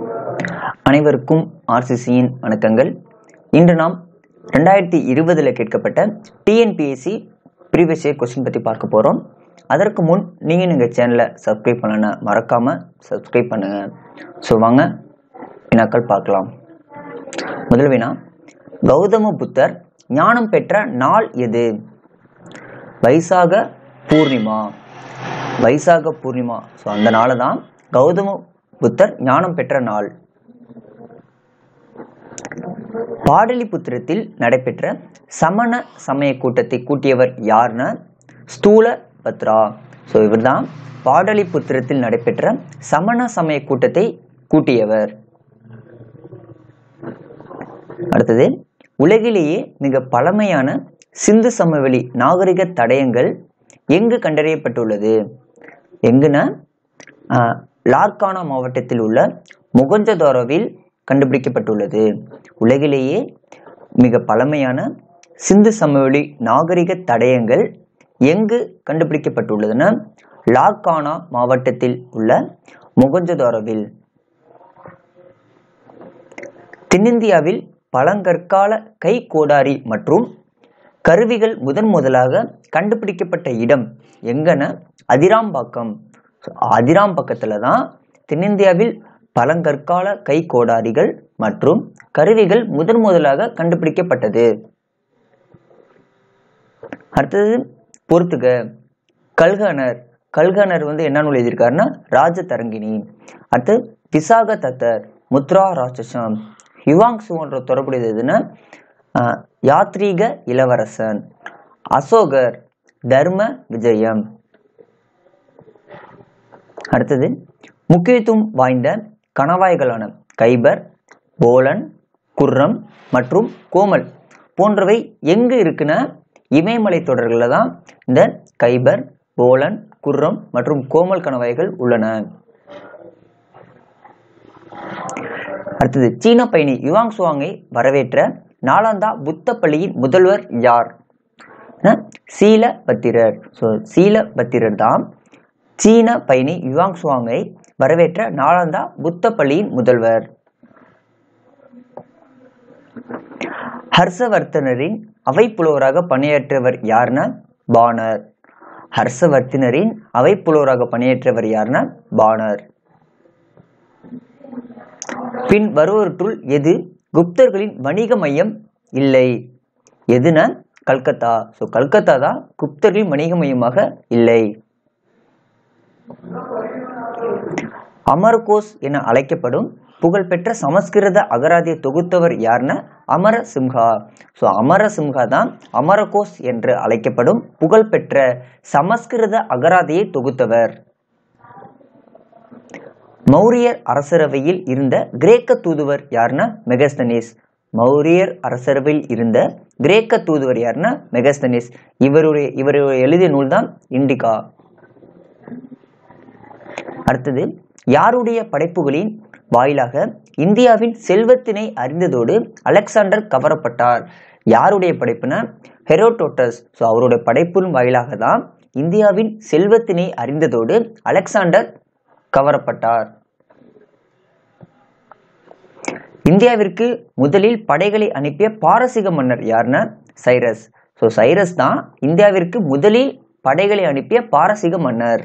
அனைவருக்கும் ஆர்சிசியின் வணக்கங்கள் இன்று நாம் ரெண்டாயிரத்தி இருபதில் கேட்கப்பட்ட டிஎன்பிஎஸ்சி ப்ரீவியஸ் இயர் கொஸ்டின் பற்றி பார்க்க போகிறோம் அதற்கு முன் நீங்கள் எங்கள் சேனலை சப்ஸ்கிரைப் பண்ணலன்னா மறக்காமல் சப்ஸ்கிரைப் பண்ணுங்கள் ஸோ வாங்க வினாக்கள் பார்க்கலாம் முதல் வினா கௌதம புத்தர் ஞானம் பெற்ற நாள் எது வைசாக பூர்ணிமா வைசாக பூர்ணிமா ஸோ அந்த நாளை தான் கௌதம புத்தர் ஞானம் பெற்ற நாள் பாடலிபுத்திரத்தில் நடைபெற்ற சமண சமய கூட்டத்தை கூட்டியவர் யார்னா ஸ்தூல பத்ரா ஸோ இவர் தான் பாடலிபுத்திரத்தில் நடைபெற்ற சமண சமய கூட்டத்தை கூட்டியவர் அடுத்தது உலகிலேயே மிக பழமையான சிந்து சமவெளி நாகரிக தடயங்கள் எங்கு கண்டறியப்பட்டுள்ளது எங்குன்னா ஆஹ், லார்கானா மாவட்டத்தில் உள்ள முகஞ்சதோரோவில் கண்டுபிடிக்கப்பட்டுள்ளது உலகிலேயே மிக பழமையான சிந்து சமவெளி நாகரிக தடயங்கள் எங்கு கண்டுபிடிக்கப்பட்டுள்ளதுன்னா லார்கானா மாவட்டத்தில் உள்ள முகஞ்சதோரோவில் தென்னிந்தியாவில் பழங்கற்கால கை கோடாரி மற்றும் கருவிகள் முதன் முதலாக கண்டுபிடிக்கப்பட்ட இடம் எங்கன அதிராம்பாக்கம் So, அதிராம்பக்கத்துல தான் தென்னிந்தியாவில் பழங்கற்கால கை கோடாரிகள் மற்றும் கருவிகள் முதன் முதலாக கண்டுபிடிக்கப்பட்டது அடுத்தது பொறுத்துக கல்கனர் கல்கனர் வந்து என்ன நூல் எழுதியிருக்காருன்னா ராஜதரங்கிணி அடுத்து விசாக தத்தர் முத்ரா ராட்சசம் யுவாங்சுன்ற தொடர்புடையது எதுன்னா ஆஹ், யாத்ரீக இளவரசன் அசோகர் தர்ம விஜயம் அடுத்தது முக்கியத்துவம் வாய்ந்த கணவாய்களான கைபர் போலன் குர்ரம் மற்றும் கோமல் போன்றவை எங்கு இருக்குன்னா இமயமலை தொடர்களில் தான் இந்த கைபர் போலன் குர்ரம் மற்றும் கோமல் கணவாய்கள் உள்ளன அடுத்தது சீன பயணி யுவாங் சுவாங்கை வரவேற்ற நாலாந்தா புத்த பள்ளியின் முதல்வர் யார் என்ன? சீலபத்திரர் ஸோ சீலபத்திரர் தான் சீன பயணி யுவாங் சுவாங்கை வரவேற்ற நாலாந்தா புத்த பள்ளியின் முதல்வர் ஹர்ஷவர்த்தனரின் அவைப்புலவராக பணியாற்றியவர் யாருன்னா பானர் ஹர்ஷவர்த்தனரின் அவைப்புலவராக பணியாற்றியவர் யாருன்னா பானர் பின் வருவவற்றுள் எது குப்தர்களின் வணிக மையம் இல்லை எதுனா கல்கத்தா ஸோ கல்கத்தா தான் குப்தர்களின் வணிக மையமாக இல்லை அமர்கோஸ் என அழைக்கப்படும் புகழ்பெற்ற சமஸ்கிருத அகராதியை தொகுத்தவர் யாருன்னா அமர சிம்ஹா ஸோ அமர சிம்ஹா தான் அமரகோஸ் என்று அழைக்கப்படும் புகழ்பெற்ற சமஸ்கிருத அகராதியை தொகுத்தவர் மௌரியர் அரசரவையில் இருந்த கிரேக்க தூதுவர் யாருன்னா மெகஸ்தனிஸ் மௌரியர் அரசரவையில் இருந்த கிரேக்க தூதுவர் யாருன்னா மெகஸ்தனிஸ் இவருடைய இவருடைய எழுதிய நூல் தான் இண்டிகா அடுத்தது யாருடைய படைப்புகளின் வாயிலாக இந்தியாவின் செல்வத்தினை அறிந்ததோடு அலெக்சாண்டர் கவரப்பட்டார் யாருடைய படைப்புனா ஹெரோடோட்டஸ் ஸோ அவருடைய படைப்பின் வாயிலாக தான் இந்தியாவின் செல்வத்தினை அறிந்ததோடு அலெக்சாண்டர் கவரப்பட்டார் இந்தியாவிற்கு முதலில் படைகளை அனுப்பிய பாரசீக மன்னர் யாருன்னா சைரஸ் ஸோ சைரஸ் தான் இந்தியாவிற்கு முதலில் படைகளை அனுப்பிய பாரசீக மன்னர்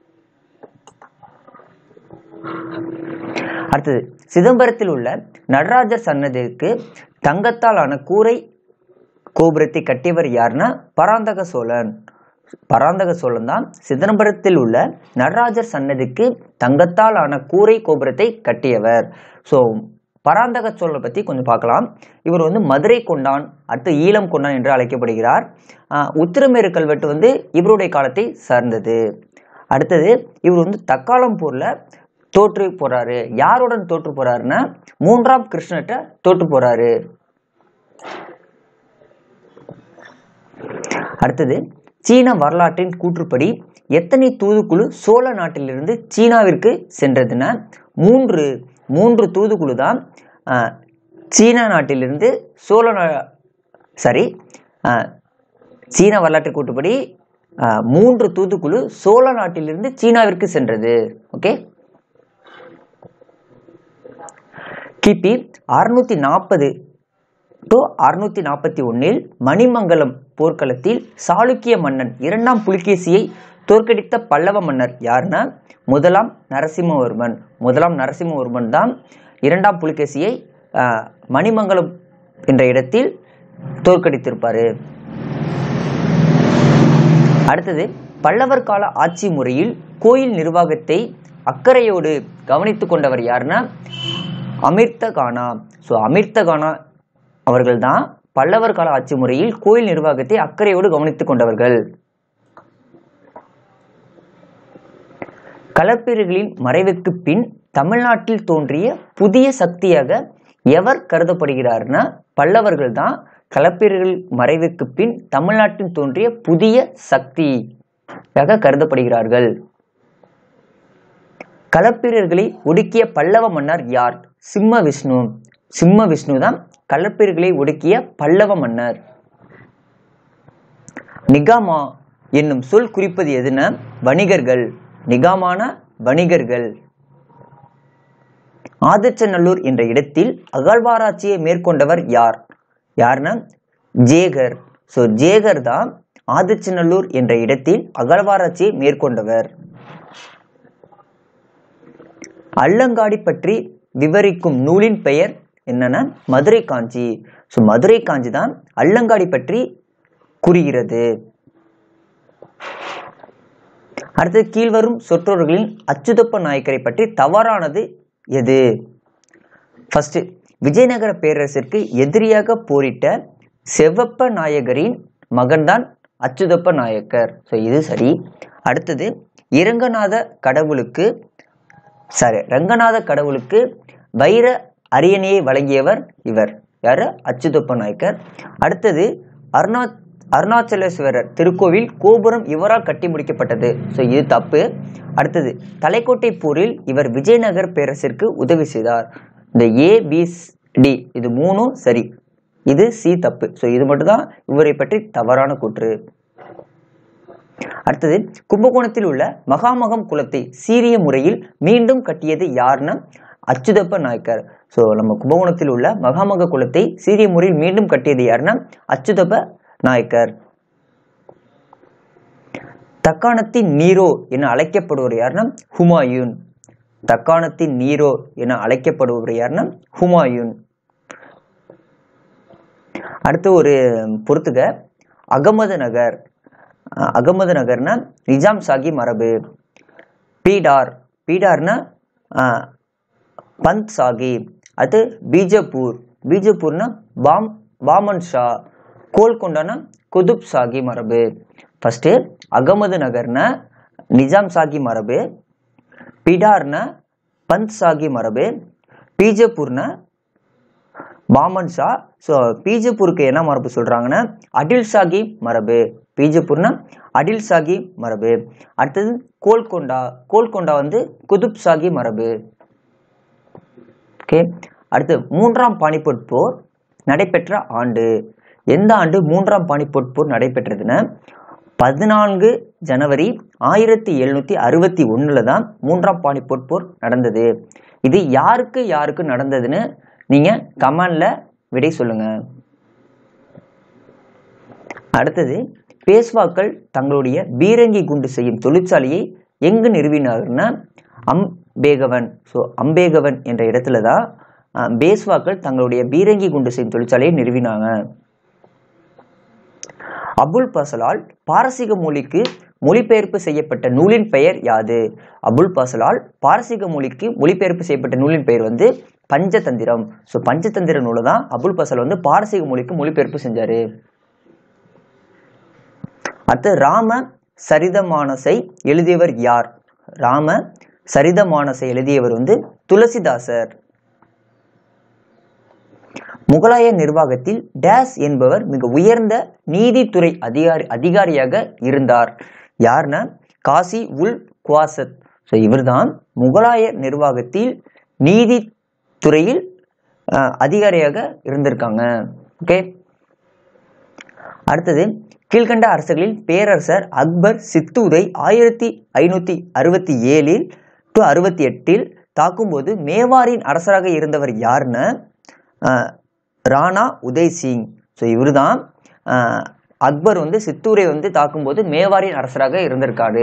அடுத்தது சிதம்பரத்தில் உள்ள நடராஜர் சன்னதிக்கு தங்கத்தால் ஆன கூரை கோபுரத்தை கட்டியவர் யாருன்னா பராந்தக சோழன் பராந்தக சோழன் தான் சிதம்பரத்தில் உள்ள நடராஜர் சன்னதிக்கு தங்கத்தால் ஆன கூரை கோபுரத்தை கட்டியவர் ஸோ பராந்தக சோழரை பற்றி கொஞ்சம் பார்க்கலாம் இவர் வந்து மதுரை கொண்டான் அடுத்து ஈழம் கொண்டான் என்று அழைக்கப்படுகிறார் ஆஹ் உத்திரமேரு கல்வெட்டு வந்து இவருடைய காலத்தை சார்ந்தது அடுத்தது இவர் வந்து தக்காளம் போரில் தோற்று போறாரு யாருடன் தோற்று போறாருன்னா மூன்றாம் கிருஷ்ணர்கிட்ட தோற்று போறாரு அடுத்தது சீன வரலாற்றின் கூற்றுப்படி எத்தனை தூதுக்குழு சோழ நாட்டிலிருந்து சீனாவிற்கு சென்றதுன்னா மூன்று மூன்று தூதுக்குழு தான் ஆஹ், சீனா நாட்டிலிருந்து சோழ நா- சாரி ஆஹ், சீன வரலாற்று கூற்றுப்படி ஆஹ், மூன்று தூதுக்குழு சோழ நாட்டிலிருந்து சீனாவிற்கு சென்றது ஓகே கிபி அறுநூத்தி நாற்பது டு அறுநூத்தி நாற்பத்தி ஒன்னில் மணிமங்கலம் போர்க்களத்தில் சாளுக்கிய மன்னன் இரண்டாம் புலிகேசியை தோற்கடித்த பல்லவ மன்னர் யாருன்னா முதலாம் நரசிம்மவர்மன் முதலாம் நரசிம்மவர்மன் தான் இரண்டாம் புலிகேசியை ஆஹ், மணிமங்கலம் என்ற இடத்தில் தோற்கடித்திருப்பாரு அடுத்தது பல்லவர் கால ஆட்சி முறையில் கோயில் நிர்வாகத்தை அக்கறையோடு கவனித்துக் கொண்டவர் யாருன்னா அமிர்தகானா ஸோ அமிர்தகானா அவர்கள் தான் பல்லவர் கால ஆட்சி முறையில் கோயில் நிர்வாகத்தை அக்கறையோடு கவனித்துக் கொண்டவர்கள் களப்பிரர்களின் மறைவுக்கு பின் தமிழ்நாட்டில் தோன்றிய புதிய சக்தியாக எவர் கருதப்படுகிறார்னா பல்லவர்கள் தான் களப்பிரர்கள் மறைவுக்கு பின் தமிழ்நாட்டில் தோன்றிய புதிய சக்தியாக கருதப்படுகிறார்கள் களப்பிரர்களை ஒடுக்கிய பல்லவ மன்னர் யார் சிம்ம விஷ்ணு சிம்ம விஷ்ணு தான் களப்பிரர்களை ஒடுக்கிய பல்லவ மன்னர் நிகாமா என்னும் சொல் குறிப்பது எதுனா வணிகர்கள் நிகாமான வணிகர்கள் ஆதிச்சநல்லூர் என்ற இடத்தில் அகழ்வாராய்ச்சியை மேற்கொண்டவர் யார் யாருன்னா ஜேகர் ஸோ ஜேகர் தான் ஆதிச்சநல்லூர் என்ற இடத்தில் அகழ்வாராய்ச்சியை மேற்கொண்டவர் அல்லங்காடி பற்றி விவரிக்கும் நூலின் பெயர் என்னன்னா மதுரை காஞ்சி ஸோ மதுரை காஞ்சி தான் அல்லங்காடி பற்றி கூறுகிறது அடுத்து கீழ்வரும் சொற்றொடர்களின் அச்சுதப்ப நாயக்கரை பற்றி தவறானது எது ஃபர்ஸ்ட் விஜயநகர பேரரசிற்கு எதிரியாக போரிட்ட செவ்வப்ப நாயகரின் மகன்தான் அச்சுதப்ப நாயக்கர் ஸோ இது சரி அடுத்தது இரங்கநாத கடவுளுக்கு சாரி ரங்கநாத கடவுளுக்கு வைர அரியணையை வழங்கியவர் இவர் யாரு அச்சுதப்ப நாயக்கர் அடுத்தது அருணா அருணாச்சலேஸ்வரர் திருக்கோவில் கோபுரம் இவரால் கட்டி முடிக்கப்பட்டது ஸோ இது தப்பு அடுத்தது தலைக்கோட்டை போரில் இவர் விஜயநகர பேரரசிற்கு உதவி செய்தார் இந்த ஏ பி டி இது மூணும் சரி இது சி தப்பு ஸோ இது மட்டும்தான் இவரை பற்றி தவறான கூற்று அடுத்தது கும்பகோணத்தில் உள்ள மகாமகம் குலத்தை சீரிய முறையில் மீண்டும் கட்டியது யாருன்னா அச்சுதப்ப நாயக்கர் ஸோ நம்ம கும்பகோணத்தில் உள்ள மகாமக குலத்தை சீரிய முறையில் மீண்டும் கட்டியது யாருன்னா அச்சுதப்ப நாயக்கர் தக்காணத்தின் நீரோ என அழைக்கப்படுவர் யாருன்னா ஹுமாயூன் தக்காணத்தின் நீரோ என அழைக்கப்படுவர் யாருன்னா ஹுமாயூன் அடுத்து ஒரு பொறுத்துக அகமது நகர் அஹ் அகமது நகர்னா நிஜாம் சாகி மரபு பீடார் பீடார்னா அஹ், பந்த் சாகி அது பீஜப்பூர் பீஜப்பூர்னா பாம் பாமன் ஷா கோல்கொண்டானா குதுப் சாகி மரபு ஃபர்ஸ்ட் அகமது நகர்னா நிஜாம் சாகி மரபு பிடார்னா பந்த் சாகி மரபு பீஜப்பூர்னா பாமன் ஷா ஸோ பீஜப்பூருக்கு என்ன மரபு சொல்றாங்கன்னா அடில் சாகி மரபு பீஜப்பூர்னா அடில் சாகி மரபு அடுத்தது கோல்கொண்டா கோல்கொண்டா வந்து குதுப் சாகி மரபு ஓகே அடுத்து மூன்றாம் பானிபட் போர் நடைபெற்ற ஆண்டு எந்த ஆண்டு மூன்றாம் பானிபட் போர் நடைபெற்றதுன்னா பதினான்கு ஜனவரி ஆயிரத்தி எழுநூத்தி அறுபத்தி ஒண்ணுல தான் மூன்றாம் பானிபட் போர் நடந்தது இது யாருக்கு யாருக்கு நடந்ததுன்னு நீங்க கமெண்ட்ல விடை சொல்லுங்க அடுத்தது பேஸ்வாக்கள் தங்களுடைய பீரங்கி குண்டு செய்யும் தொழிற்சாலையை எங்கு நிறுவினார்னா அம்பேகவன் ஸோ அம்பேகவன் என்ற இடத்துல தான் அஹ், பேஸ்வாக்கள் தங்களுடைய பீரங்கி குண்டு செய்யும் தொழிற்சாலையை நிறுவினாங்க அபுல் பசலால் பாரசீக மொழிக்கு மொழிபெயர்ப்பு செய்யப்பட்ட நூலின் பெயர் யாது அபுல் பசலால் பாரசீக மொழிக்கு மொழிபெயர்ப்பு செய்யப்பட்ட நூலின் பெயர் வந்து பஞ்சதந்திரம் ஸோ பஞ்சதந்திர நூலை தான் அபுல் பசல் வந்து பாரசீக மொழிக்கு மொழிபெயர்ப்பு செஞ்சாரு அடுத்து ராம சரிதமானசை எழுதியவர் யார் ராம சரிதமானசை எழுதியவர் வந்து துளசிதாசர் முகலாய நிர்வாகத்தில் டேஸ் என்பவர் மிக உயர்ந்த நீதித்துறை அதிகாரி அதிகாரியாக இருந்தார் யார்னா காசி உல் குவாசத் ஸோ இவர்தான் முகலாய நிர்வாகத்தில் நீதித்துறையில் அஹ், அதிகாரியாக இருந்திருக்காங்க ஓகே அடுத்தது கீழ்கண்ட அரசர்களில் பேரரசர் அக்பர் சித்தூரை ஆயிரத்தி ஐநூத்தி அறுபத்தி ஏழில் டு அறுபத்தி எட்டில் தாக்கும்போது மேவாரின் அரசராக இருந்தவர் யாருன்னு அஹ், ராணா உதய் சிங் ஸோ இவர் தான் அக்பர் வந்து சித்தூரை வந்து தாக்கும்போது மேவாரின் அரசராக இருந்திருக்காரு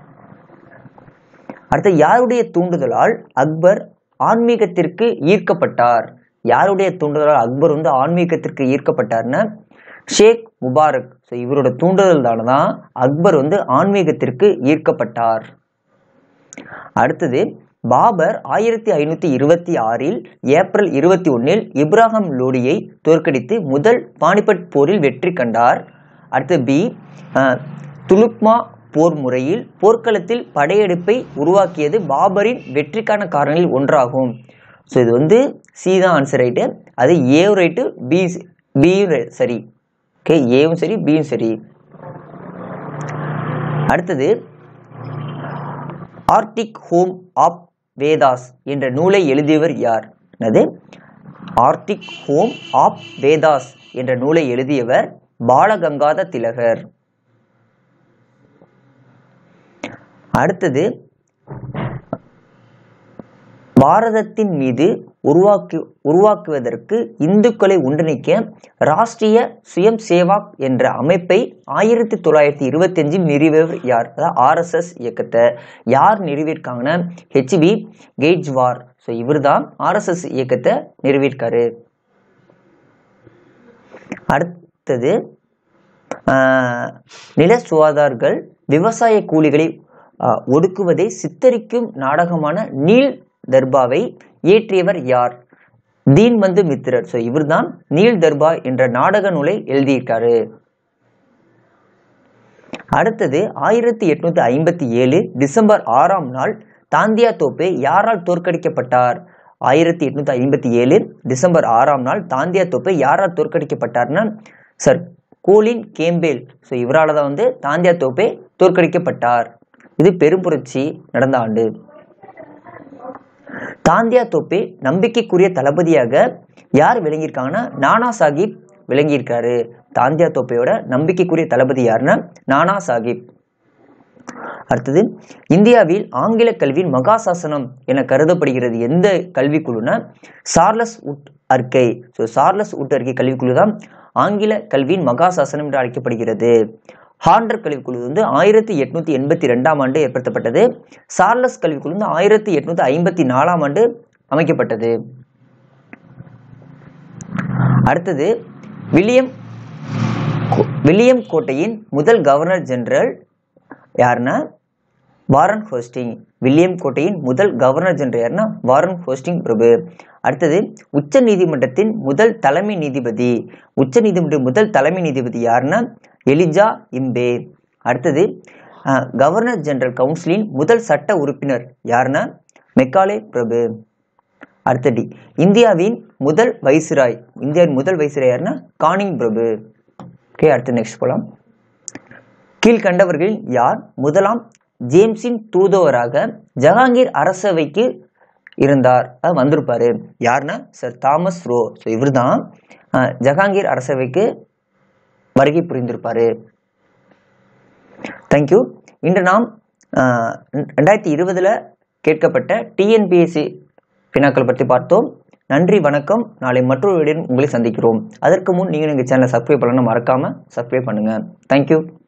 அடுத்து யாருடைய தூண்டுதலால் அக்பர் ஆன்மீகத்திற்கு ஈர்க்கப்பட்டார் யாருடைய தூண்டுதலால் அக்பர் வந்து ஆன்மீகத்திற்கு ஈர்க்கப்பட்டார்னா ஷேக் முபாரக் ஸோ இவரோட தூண்டுதல் தான் அக்பர் வந்து ஆன்மீகத்திற்கு ஈர்க்கப்பட்டார் அடுத்தது பாபர் ஆயிரத்தி ஐநூத்தி இருபத்தி ஆறில் ஏப்ரல் இருபத்தி ஒன்னில் இப்ராஹிம் லோடியை தோற்கடித்து முதல் பானிபட் போரில் வெற்றி கண்டார் அடுத்து பி அஹ், துலுக்மா போர் முறையில் போர்க்களத்தில் படையெடுப்பை உருவாக்கியது பாபரின் வெற்றிக்கான காரணங்களில் ஒன்றாகும் ஸோ இது வந்து சி தான் ஆன்சர் ரைட்டு அது ஏ ரைட்டு பி பியும் சரி ஓகே ஏவும் சரி பியும் சரி அடுத்தது ஆர்டிக் ஹோம் ஆப் வேதாஸ் என்ற நூலை எழுதியவர் யார் என்னது ஆர்டிக் ஹோம் ஆப் வேதாஸ் என்ற நூலை எழுதியவர் பாலகங்காத திலகர் அடுத்தது பாரதத்தின் மீது உருவாக்கி உருவாக்குவதற்கு இந்துக்களை ஒன்றிணைக்க ராஷ்டிரிய சுயம் சேவாக் என்ற அமைப்பை ஆயிரத்தி தொள்ளாயிரத்தி இருபத்தி அஞ்சில் நிறுவியவர் யார் அதாவது ஆர்எஸ்எஸ் இயக்கத்தை யார் நிறுவியிருக்காங்கன்னா ஹெச்பி கெய்ஜ்வார் ஸோ இவர் தான் ஆர்எஸ்எஸ் இயக்கத்தை நிறுவியிருக்காரு அடுத்தது ஆஹ், நில சுவாதார்கள் விவசாய கூலிகளை ஆஹ், ஒடுக்குவதை சித்தரிக்கும் நாடகமான நீல் தர்பாவை இயற்றியவர் யார் தீன்பந்து மித்திரர் ஸோ இவர்தான் நீல் தர்பா என்ற நாடக நூலை எழுதியிருக்காரு அடுத்தது ஆயிரத்தி எட்நூத்தி ஐம்பத்தி ஏழு டிசம்பர் ஆறாம் நாள் தாந்தியா தோப்பே யாரால் தோற்கடிக்கப்பட்டார் ஆயிரத்தி எட்நூத்தி ஐம்பத்தி ஏழு டிசம்பர் ஆறாம் நாள் தாந்தியா தோப்பே யாரால் தோற்கடிக்கப்பட்டார்னா சர் கோலின் கேம்பேல் ஸோ இவரால் தான் வந்து தாந்தியா தோப்பே தோற்கடிக்கப்பட்டார் இது பெரும்புரட்சி நடந்த ஆண்டு தாந்தியா தோப்பே நம்பிக்கைக்குரிய தளபதியாக யார் விளங்கியிருக்காங்கன்னா நானா சாஹிப் விளங்கியிருக்காரு தாந்தியா தோப்பையோட நம்பிக்கைக்குரிய தளபதி யாருன்னா நானா சாஹிப் அடுத்தது இந்தியாவில் ஆங்கில கல்வியின் மகாசாசனம் என கருதப்படுகிறது எந்த கல்விக்குழுனா சார்லஸ் உட் அறிக்கை ஸோ சார்லஸ் உட் அறிக்கை கல்விக்குழு தான் ஆங்கில கல்வியின் மகாசாசனம் என்று அழைக்கப்படுகிறது ஹாண்டர் கல்விக்குழு வந்து ஆயிரத்தி எட்நூத்தி எண்பத்தி ரெண்டாம் ஆண்டு ஏற்படுத்தப்பட்டது சார்லஸ் கல்விக்குழு வந்து ஆயிரத்தி எட்நூத்தி ஐம்பத்தி நாலாம் ஆண்டு அமைக்கப்பட்டது அடுத்தது வில்லியம் கோ- வில்லியம் கோட்டையின் முதல் கவர்னர் ஜெனரல் யாருன்னா வாரன் ஹோஸ்டிங் வில்லியம் கோட்டையின் முதல் கவர்னர் ஜெனரல் யாருன்னா வாரன் ஹோஸ்டிங் பிரபு அடுத்தது உச்ச நீதிமன்றத்தின் முதல் தலைமை நீதிபதி உச்ச நீதிமன்ற முதல் தலைமை நீதிபதி யாருன்னா எலிஜா இம்பே அடுத்தது அஹ், கவர்னர் ஜெனரல் கவுன்சிலின் முதல் சட்ட உறுப்பினர் யாருன்னா மெக்காலே பிரபு அடுத்தது இந்தியாவின் முதல் வைசிராய் இந்தியாவின் முதல் வைசிராய் யாருன்னா கானிங் பிரபு ஓகே அடுத்து நெக்ஸ்ட் போலாம் கீழ்கண்டவர்களில் யார் முதலாம் ஜேம்ஸின் தூதுவராக ஜஹாங்கீர் அரசவைக்கு இருந்தார் அஹ் வந்திருப்பாரு யாருன்னா சர் தாமஸ் ரோ ஸோ இவர் தான் ஜஹாங்கீர் அரசவைக்கு வருகை புரிந்திருப்பாரு தேங்க்யூ இன்று நாம் அஹ், ரெண்டாயிரத்தி இருபதில் கேட்கப்பட்ட டிஎன்பிஎஸ்சி வினாக்கள் பற்றி பார்த்தோம் நன்றி வணக்கம் நாளை மற்றொரு வீடியோ உங்களை சந்திக்கிறோம் அதற்கு முன் நீங்கள் எங்கள் சேனலை சப்ஸ்கிரைப் பண்ணணும் மறக்காமல் சப்ஸ்கிரைப் பண்ணுங்கள் தேங்க்யூ